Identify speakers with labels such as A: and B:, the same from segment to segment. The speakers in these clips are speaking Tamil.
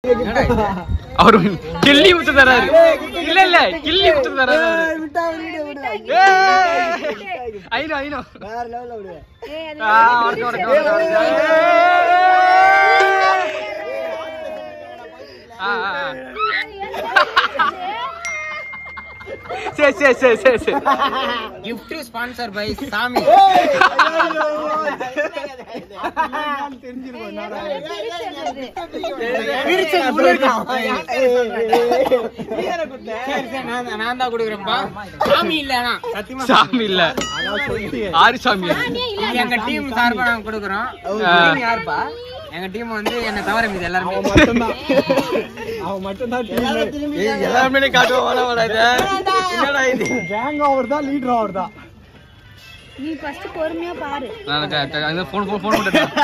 A: அவரு கிள்ளி விட்டு தராரு இல்ல இல்ல கிள்ளி விட்டு தராரு அவரு. ஏய்! ஐநோ ஐநோ
B: வேற லெவல்ல விடுவேன்
A: ஆ, உடச்சு, உடச்சு, உடச்சு, உடச்சு. ஆ, ஆ, ஆ. சரி சரி சரி சரி சரி
C: gift ஸ்பான்சர் பை சாமி நான் தான் கொடுக்குறேன்ப்பா சாமி இல்லனா சத்தியமா
A: சாமி இல்ல ஆறு சாமி
C: இது எங்க டீம் சார்பா நாங்க கொடுக்குறோம்
A: ஆ.
C: Team யாருப்பா எங்க டீம் வந்து என்ன தவிர மீது எல்லாருமே
B: அவன் மட்டும் தான் டீம்
A: எல்லாருமே காட்டுவோம் என்னடா இது
B: கேங் அவர் தான் லீடர் அவர் தான்
D: நீ ஃபர்ஸ்ட் பொறுமையா பாரு
A: போன் போன் போன்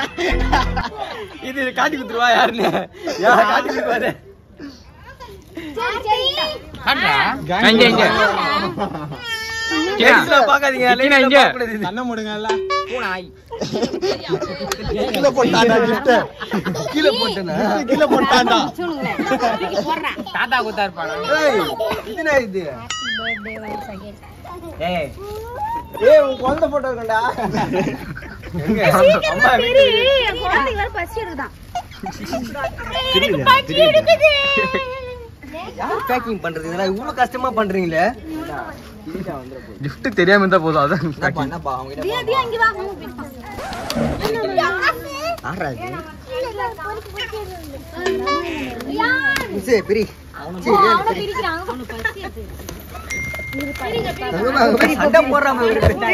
A: இது காட்டி குத்துருவா யாருன்னு யார் காட்டி குத்துருவாரு
D: சரி சரி
C: காட்டுறா
A: இங்க இங்க கேஸ்ல பாக்காதீங்க லைனா இங்க
B: கண்ணை முடுங்கல்ல
C: பூனாய்
B: கீழே போட்டான்டா gift.
A: கீழ போட்டேனா
B: கீழே போட்டான்டா
D: சொல்லுங்களேன் தூக்கி போடுறேன்
C: தாத்தா குத்தா இருப்பானா
A: ஏய் இதுனா இது
D: பர்த்டே வைஸ் அகைன்
C: ஏய்
B: ஏய் உன் குழந்தை போட்டோ இருக்கண்டா
D: சீக்கிரமா சரி என் குழந்தைக்கு வேற பசி எடுக்குதான் எனக்கு பசி எடுக்குது
A: யார் பேக்கிங் பண்றது இதெல்லாம் இவ்வளவு கஷ்டமா பண்றீங்களே gift தெரியாம இருந்தா போதும் அதான் packing.
D: தியா தியா இங்க வா
A: சண்டை போடுறாம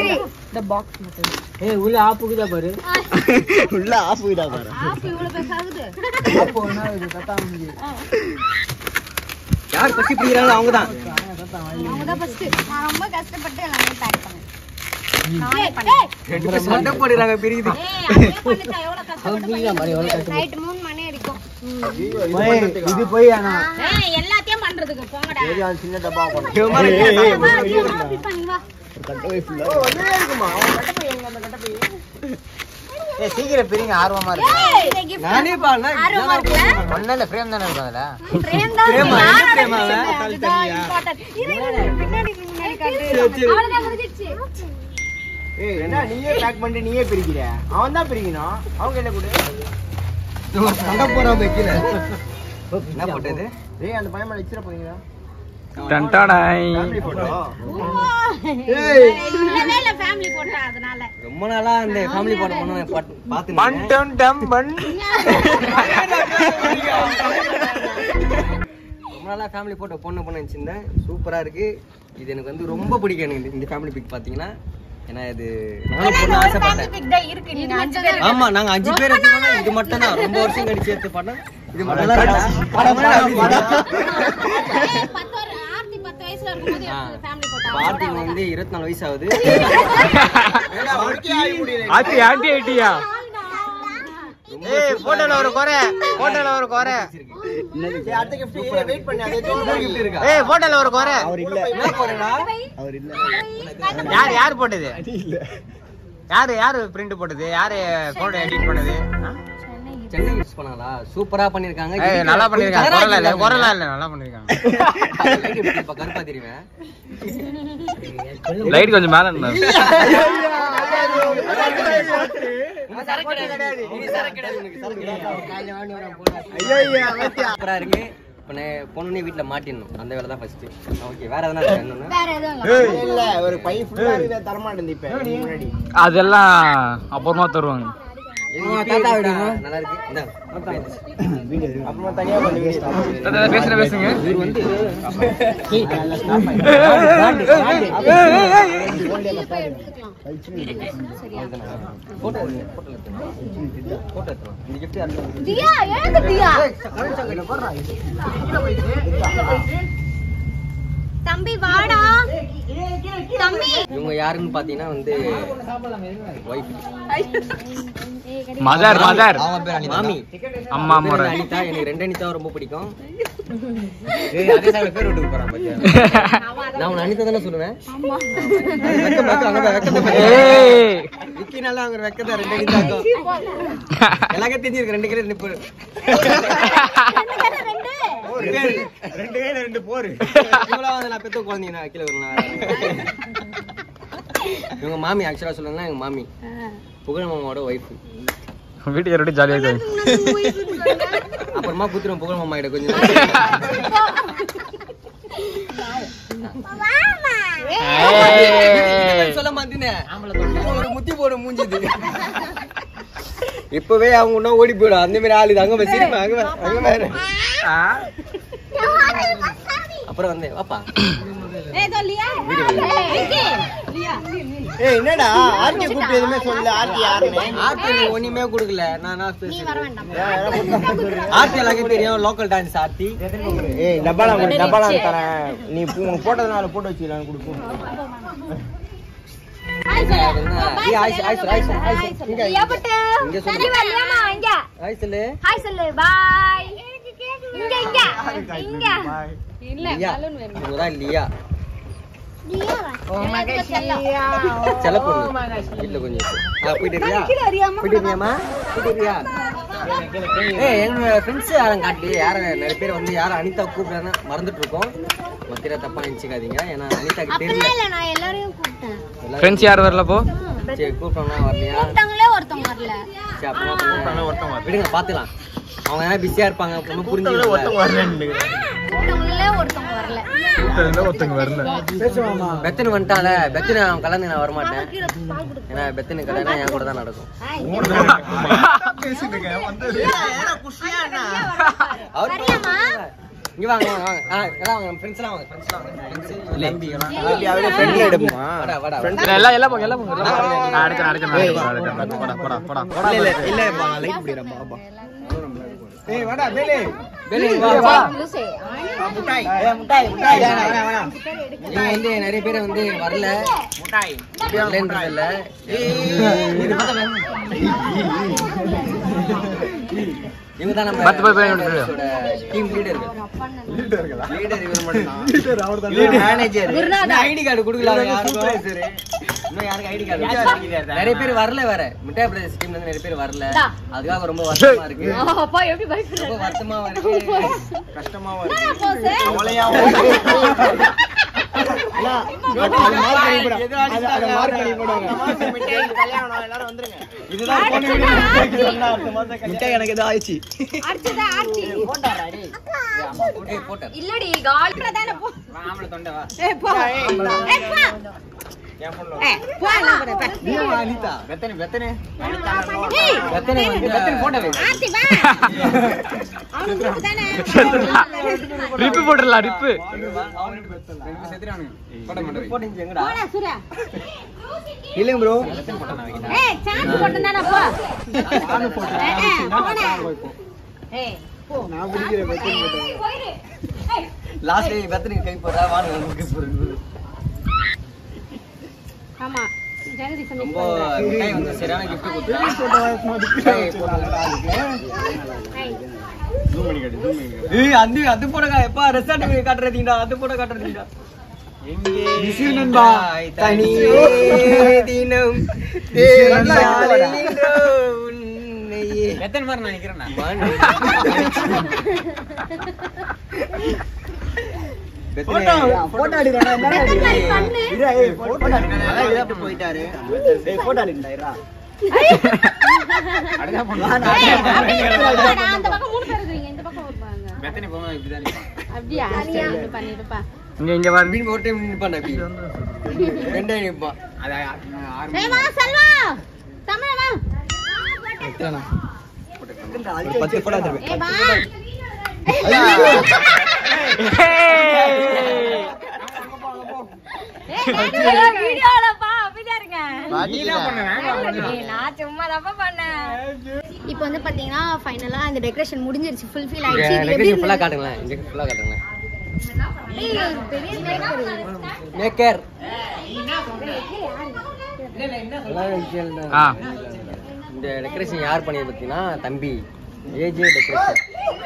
C: ஏய் உள்ள ஆப்புக்குதா பாரு
B: உள்ள ஆஃப் விடா பாரு
D: இவ்வளவு பேசாகுது
A: யார் பசி பிடிக்கிறாங்களோ அவங்கதான்
D: அவங்க தான் ஃபர்ஸ்ட் நான் ரொம்ப கஷ்டப்பட்டு எல்லாமே பேக் பண்ணேன் நானே பண்ணேன்
A: ரெண்டு பேரும் சண்டை போடுறாங்க பிரிக்குது
D: ஏய் அதே பண்ணுச்சா எவ்வளவு கஷ்டப்பட்டு நைட் மூணு மணி வரைக்கும்
B: இது போய் ஆனா
D: ஏய் எல்லாத்தையும் பண்றதுக்கு போங்கடா
B: சின்ன டப்பா
A: இவன் மாதிரி
D: வா, வா, வா, பிப்பா, நீ வா.
C: ஏய் சீக்கிரம் பிரிங்க ஆர்வமா இருக்கு
D: ஏய், இந்த gift
A: நானே பாருங்க
D: ஆர்வமா இருக்குல்ல?
C: ஒண்ணு இல்ல ஃப்ரேம் தானே இருக்கும் அதுல
D: frame தான்
A: frame ஆ?
D: யாரோட
A: frame ஆ?
D: வச்சிருக்க? அதுதான் important. இரு, இரு, இரு, பின்னாடி இரு, முன்னாடி காட்டு. அவ்வளவுதான் முடிஞ்சிருச்சு.
B: ஏய் என்ன நீயே பேக் பண்ணிட்டு நீயே பிரிக்கிற அவன் தான் பிரிக்கணும் அவங்க என்ன கொடு
A: சண்டை போடாம கீழே என்ன போட்டது
B: ஏய் அந்த பையன் மேல வச்சிர போறீங்க
A: டன்டாடாய்
B: ஃபேமிலி போட்டோ
D: இல்லவே இல்ல family photo, அதனால.
A: ரொம்ப நாளா இந்த ஃபேமிலி பாட்டு பண்ண பாத்து
C: மண் டம் டம் மண்
A: ரொம்ப நாளா ஃபேமிலி போட்டோ பொண்ணு பொண்ணு வச்சிருந்தேன் சூப்பரா இருக்கு இது எனக்கு வந்து ரொம்ப பிடிக்கும் எனக்கு இந்த- இந்த ஃபேமிலி பிக் பாத்தீங்கன்னா ஏன்னா இது நானும் பொண்ணு
D: ஒரு family
A: ஆசைப்பட்டேன்
D: pic தான் இருக்கு, நீங்க அஞ்சு பேர்
A: ஆமா நாங்க அஞ்சு பேர் வச்சிருக்கோம் இது மட்டும் தான் ரொம்ப வருஷம் கழிச்சு எடுத்து பண்ணோம் இது மட்டும் தான்
D: ஏய், பத்து வரு- ஆர்த்தி பத்து வயசுல இருக்கும்போது எடுத்தது family photo.
A: பார்ட்டி வந்து இருபத்தி நாலு வயசு ஆகுது
C: ஆட்டி ஆட்டி ஆட்டியா ஏய் போட்டோல ஒரு குறை போட்டோல ஒரு குறை
B: சரி அடுத்த gift வெயிட் பண்ணி அதே
A: gift இருக்கா
C: ஏய் போட்டோல ஒரு குறை
B: அவர் இல்ல
A: என்ன போறேன்னா
B: அவர் இல்ல
C: யார் யார் போட்டது
B: இல்ல
C: யாரு யாரு பிரிண்ட் போட்டது யாரு போட்டோ எடிட் பண்ணது ஆ?
A: சென்னை யூஸ் பண்ணாங்களா சூப்பரா பண்ணிருக்காங்க
C: ஏய் நல்லா பண்ணிருக்காங்க குரலா இல்ல குரலா இல்ல நல்லா பண்ணிருக்காங்க
A: இப்ப கருப்பா தெரியுவேன்
E: லைட் கொஞ்சம் மேல இருந்தா
A: சூப்பரா இருக்கு இப்ப நான் பொண்ணு வீட்டுல மாட்டிடணும் அந்த வேலை தான் ஃபர்ஸ்ட் ஓகே வேற எதனா இருக்கா இன்னொன்னு
D: வேற எதுவும் இல்ல.
B: இல்ல ஒரு பையன் ஃபுல்லா இருக்கு தர மாட்டேன் இப்ப இதுக்கு முன்னாடி
E: அதெல்லாம் அப்புறமா தருவாங்க
A: தாத்தா நல்லா இருக்கு இந்தா.
B: அப்புறமா தனியா பண்ணி
E: தாத்தா, பேசுங்க பேசுங்க
A: இவர் வந்து போட்டோ போட்டோ போட்டோ இந்த gift யாருக்கு
D: தியா எழுந்து தியா தம்பி வாடா தம்பி
A: இவங்க யாருன்னு பாத்தீங்கன்னா வந்து ஒய்ஃப்
E: மதர் மதர்
A: மாமி
E: அம்மா
A: பேர்
E: முறை
A: அனிதா எனக்கு ரெண்டு அனிதா ரொம்ப பிடிக்கும்
C: பேர் விட்டு போறான் பாத்தியா
A: நான் உன்னை அனிதா தானே சொல்லுவேன் வெக்க வெக்க அங்க வெக்க
E: ஏய்
A: விக்கி நல்லா அங்க வெக்கதா ரெண்டு அனிதாக்கும் எல்லாமே தெரிஞ்சிருக்கு ரெண்டு கிலோ நிப்பு
B: ரெண்டு கையில ரெண்டு போரு
A: இவ்வளவு வந்து நான் பெத்த குழந்தைங்க நான் கீழே வரணும் இவங்க மாமி ஆக்சுவலா சொல்லணும்னா எங்க மாமி புகழ் மாமாவோட ஒய்ஃப்
E: வீட்டுக்கு எப்படி ஜாலியாக இருக்கு
A: அப்புறமா குத்துரும் புகழ் மாமா கிட்ட கொஞ்சம் நேரம். சொல்ல மாட்டேனே ஒரு முத்தி போட மூஞ்சிது இப்பவே அவங்க இன்னும் ஓடி போயிடும் அந்த மாதிரி ஆளு இது அங்க போய் சிரிப்பா அங்க வா, அங்க வேற அப்புறம் வந்து வாப்பா
B: ஏய் என்னடா ஆர்த்தி கூப்பிட்டு எதுவுமே சொல்லல ஆர்த்தி யாருன்னு
A: ஆர்த்தி எனக்கு ஒண்ணுமே கொடுக்கல நான் நான்
D: நீ
A: பேசுறேன்.
D: வர வேண்டாம்
A: ஆர்த்தி எல்லாருக்கும் தெரியும் லோக்கல் டான்ஸ் ஆர்த்தி
B: ஏய் டப்பாலா கொடு டப்பாலா தரேன் நீ பூ- உனக்கு போட்டதுனால போட்டு வச்சுக்கலாம் கொடுப்போம்
A: ஏய், ஆயிஷ், ஆயிஷ், ஆயிஷ், ஆயிஷ். இங்க,
D: லியா பட்டு.
A: இங்க சொல்லு.
D: சரி, வா, லியாமா, இங்க.
A: ஆயிஷ் சொல்லு.
D: ஹாய் சொல்லு பாய் இங்க இங்க இங்க
A: லியா. இவங்கதான் லியா.
D: எனக்கு செல்லம்.
A: செல்ல பொண்ணு. வீட்ல கொஞ்சம் இருக்கு. ஆ, போயிட்டு இருக்கியா? போயிட்டு இருக்கியாம்மா? போயிட்டு இருக்கியா? ஏய், என்னோட friends யாரும் காட்டி, யாரும் நிறைய பேர் வந்து யாரும் அனிதா கூப்பிடுறான்னு மறந்துட்டு இருக்கோம் மத்திர தப்பா நினைச்சுக்காதீங்க ஏன்னா அனிதாக்கு தெரியல
D: அப்படிலாம் இல்ல நான் எல்லாரையும் கூப்பிட்டேன்
A: எல்லாரும்
E: ஃப்ரெண்ட்ஸ் யார் வரல போ
A: சரி கூப்பிட்டோம்னா வரலையா
D: கூப்பிட்டாங்களே ஒருத்தவங்க வரல
A: சரி அப்புறமா பண்ணுவோம். விடுங்க பாத்துக்கலாம் அவங்க ஏன்னா பிஸியா இருப்பாங்க ஒன்றும் புரிஞ்சுக்கல
D: கூப்பிட்டவங்களே ஒருத்தவங்க வரல
E: ஒருத்தங்க வரல
A: பெத்தனு வந்துட்டால பெத்தனு அவன் கலந்து நான் வரமாட்டேன் ஏன்னா பெத்தனு கல்யாணம் என் கூட தான் நடக்கும் அவர்
D: சரியாம்மா?
A: இங்க வாங்க வாங்க வாங்க ஆ, எல்லாம் வாங்க ஃப்ரெண்ட்ஸ் எல்லாம் வாங்க ஃப்ரெண்ட்ஸ் எல்லாம் வாங்க ஃப்ரெண்ட்ஸ் தம்பி எல்லாம்
B: அப்படியே ஃப்ரெண்ட்ல எடுப்போமா
A: வாடா வாடா
E: எல்லாம் எல்லாம் போங்க எல்லாம் போங்க நான் அடிக்கிறேன் அடிக்கிறேன் போடா போடா போடா போடா
B: இல்ல இல்ல இல்ல லைட் பிடிறப்பா அப்பா ஏய் வாடா பேலே
A: வெளிய வா வா
D: லூசே.
B: முட்டாய் ஏய் முட்டாய் முட்டாய் வேணா வேணா வேணா
A: இவங்க வந்து நிறைய பேர் வந்து வரல
B: முட்டாய்
A: வரலன்றதில்ல இவங்க தான் நம்ம
E: பத்து பேர் பேர் விட்டுரு.
A: டீம் லீடர்கள் லீடர் இவர் மட்டும்
B: லீடர் மேனேஜர்
A: ஐடி கார்டு கொடுக்கல யாருக்கும் இன்னும் யாருக்கும் ஐடி கார்டு நிறைய பேர் வரல வேற மிட்டாய் பிரதேச டீம்ல இருந்து நிறைய பேர் வரல
D: தா.
A: அதுக்காக ரொம்ப வருத்தமா இருக்கு
D: அப்பா எப்படி பயப்படுற
A: ரொம்ப வருத்தமா இருக்கு
B: கஷ்டமா
D: என்னடா போஸ்?
B: அவளையா எனக்கு ஏதோ ஆயிடுச்சு
D: அடிச்சுதா, அடிச்சு.
A: ஏய், போட்டார்
D: இல்லடி கால்ல தானே போ ஏய், போ. ஏய், போ. ஏய், போ, நான் கூட போ.
A: அனிதா
B: பெத்தனே பெத்தனே
D: ஏய்,
A: எத்தனை வந்து எத்தனை போட்டோ வை
D: ஆர்த்தி, வா. அவனுக்கு தானே.
E: ரிப்பு போட்டுடலாம் ரிப்பு
A: போட்டு எங்கடா
D: போடா, சூர்யா.
B: இல்லைங்க ப்ரோ
D: ஏய், சாந்து போட்டு தானே போ. ஏய், ஏய், போடா. ஏய், போ.
B: நான் பிடிக்கிற பெத்தனே
D: ஏய், போயிரு. ஏய்,
A: லாஸ்ட் பெத்தனுக்கு கை போட்டா வாங்க நமக்கு போடுறது.
D: ஆமா ஜெகதீஷ்
A: ரொம்ப மிட்டாய் வந்து சரியான gift கொடுத்தா. மிட்டாய் போட்டு
D: ஏய்,
A: ஏய், அந்த அது போடக்கா எப்பா ரெஸ்டாரண்ட் காட்டுறீங்கடா அது போட காட்டுறீங்கடா தனியே தினம் தேடினாலேன்றோ உன்னையே.
C: எத்தனை மாதிரி நினைக்கிறேன்
A: பெத்தனே,
B: போட்டோ அடிடா என்ன
D: எத்தனை மாதிரி பண்ணு?
B: இதா ஏய் போட்டோ அடிடா அதான் இதா போயிட்டாரு ஏய் போட்டோ அடிடா இரா
D: ஏய், போடா, அந்த பக்கம் மூணு பேர் இருக்கீங்க இந்த பக்கம் இருப்பாங்க
C: மெத்தனை போகும்போது இப்படிதான் நிப்பான்.
D: அப்படியா சரி இது பண்ணிடுப்பா
E: இங்க இங்க பாருங்க
A: மீன் ஒரு டைம் நிப்பான் அப்படி ரெண்டாயிரம் நிப்பான்
C: அது ஆ- ஆறு
D: ஏய் வா செல்வா தமிழ் வா
B: ஒரு பத்து போட்டோ தருவேன்
D: ஏய் வா ஏய் வீடியோல பா அப்படிதான் இருங்க ஏய், நான் சும்மா தப்பா பண்ணேன் இப்போ வந்து பாத்தீங்கன்னா ஃபைனலா இந்த டெக்கரேஷன் முடிஞ்சிருச்சு ஃபுல் ஃபில் ஆயிடுச்சு இது எப்படி
A: ஃபுல்லா
D: இருந்தது?
A: காட்டுங்களேன் இங்க ஃபுல்லா காட்டுங்களேன்
D: ஏய், இது பெரிய maker.
A: மேக்கர்
E: ஆ
A: இந்த டெக்கரேஷன் யார் பண்ணி பார்த்தீங்கன்னா தம்பி ஏஜே டெக்கரேஷன்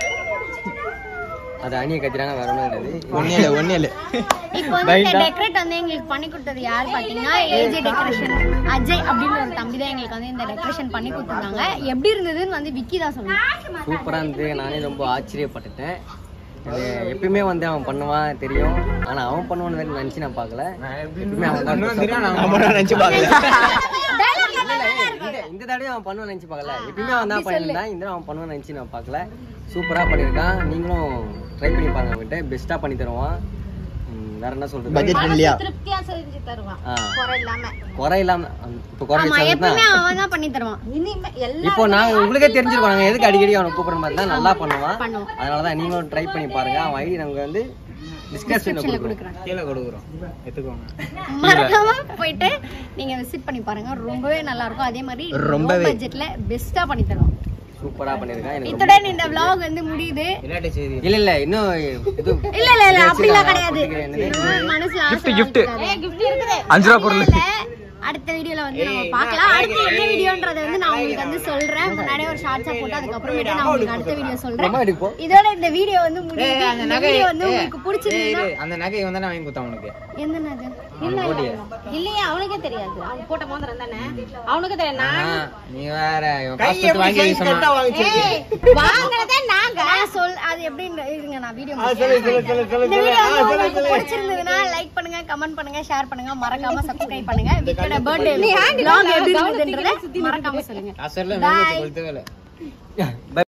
A: அது அணியை கத்துறாங்க வேற ஒன்றும் கிடையாது
B: ஒன்னே இல்ல ஒன்னே இல்ல
D: இப்போ வந்து இந்த டெக்கரேட் வந்து எங்களுக்கு பண்ணி கொடுத்தது யார் பாத்தீங்கன்னா ஏஜே டெக்கரேஷன் அஜய் அப்படின்னு ஒரு தம்பி தான் எங்களுக்கு வந்து இந்த டெக்கரேஷன் பண்ணி கொடுத்துருந்தாங்க எப்படி இருந்ததுன்னு வந்து விக்கி தான் சொன்னாங்க
A: சூப்பரா இருந்து நானே ரொம்ப ஆச்சரியப்பட்டுட்டேன் அது எப்பயுமே வந்து அவன் பண்ணுவான் தெரியும் ஆனா அவன் பண்ணுவான்னு நினைச்சு நான் பார்க்கல எப்பயுமே அவன் தான்
C: அவன நினைச்சு பாக்கல
D: Dialogue
A: இல்ல, இந்த இந்த தடவை அவன் பண்ணுவான்னு நினைச்சு பார்க்கல எப்பயுமே அவன் தான் பண்ணியிருந்தான் இந்த தடவை அவன் பண்ணுவான்னு நினைச்சு நான் பார்க்கல சூப்பரா பண்ணியிருக்கான் நீங்களும் ட்ரை பண்ணி பாருங்க அவன்கிட்ட பெஸ்டா பண்ணி தருவான் ம், வேற என்ன சொல்றது
C: பட்ஜெட் ஃப்ரெண்ட்லியா
D: திருப்தியா செஞ்சு தருவான்
A: ஆ,
D: குறை இல்லாம
A: குறை இல்லாம இப்போ குறை
D: ஆமா
A: வச்சாங்கன்னா
D: எப்பவுமே அவன் தான் பண்ணி தருவான் இனிமே எல்லா
A: இப்போ நான் உங்களுக்கே தெரிஞ்சிருக்கோம் நாங்க எதுக்கு அடிக்கடி அவனை கூப்பிடுற மாதிரி தான் நல்லா பண்ணுவான்
D: பண்ணுவோம்.
A: அதனாலதான் நீங்களும் ட்ரை பண்ணி பாருங்க அவன் ஐடி நமக்கு வந்து டிஸ்கஷன்ல
D: descriptionல
A: கொடுக்குறோம்
D: கொடுக்குறேன்
C: கீழே கொடுக்குறோம் எடுத்துக்கோங்க
D: மறக்காம போயிட்டு நீங்க விசிட் பண்ணி பாருங்க ரொம்பவே நல்லா இருக்கும் அதே மாதிரி
C: ரொம்பவே.
D: பட்ஜெட்ல பெஸ்டா பண்ணி தருவோம்
A: சூப்பரா பண்ணிருக்கான் எனக்கு ரொம்ப
D: இத்துடன் இந்த vlog வந்து முடியுது
C: விளையாட்டு செய்தி
A: இல்ல இல்ல இன்னும் இது
D: இல்ல இல்ல இல்ல அப்படிலாம் கிடையாது
A: என்னது?
D: மனசுல
E: Gift,
D: ஆசை
E: gift.
D: இருக்குது
E: அஞ்சு ரூபா பொருள்
D: இல்ல, அடுத்த வீடியோல வந்து நம்ம பார்க்கலாம் அடுத்து என்ன வீடியோன்றத வந்து நான் உங்களுக்கு வந்து சொல்றேன் முன்னாடியே ஒரு ஷார்ட்ஸா போட்டு அதுக்கப்புறமேட்டு நான் உங்களுக்கு அடுத்த வீடியோ சொல்றேன்
A: ரொம்ப எடுப்போம்
D: இதோட இந்த வீடியோ வந்து முடியுது இந்த வீடியோ வந்து உங்களுக்கு பிடிச்சிருந்தா
C: அந்த நகை இவன் தானே வாங்கி கொடுத்தான் உனக்கு
D: எந்த நகை இல்லையே அவனுக்கே தெரியாது அவன் போட்ட மோதிரம் தானே அவனுக்கு தெரியும் நான்
C: ஆ, நீ வேற இவன் காசு கொடுத்து வாங்கி வைக்க சொன்னான்
D: ஏய், வாங்குனதே நாங்க சொல் அது எப்படி இருங்க நான் வீடியோ இந்த வீடியோ வந்து உங்களுக்கு பிடிச்சிருந்ததுன்னா லைக் பண்ணுங்க கமெண்ட் பண்ணுங்க ஷேர் பண்ணுங்க மறக்காம சப்ஸ்கிரைப் பண்ணுங்க விக்கோட பர்த்டே vlog எப்படி இருந்ததுன்றத மறக்காம சொல்லுங்க
C: காசு எல்லாம் கொடுத்தவே இல்லை
A: பை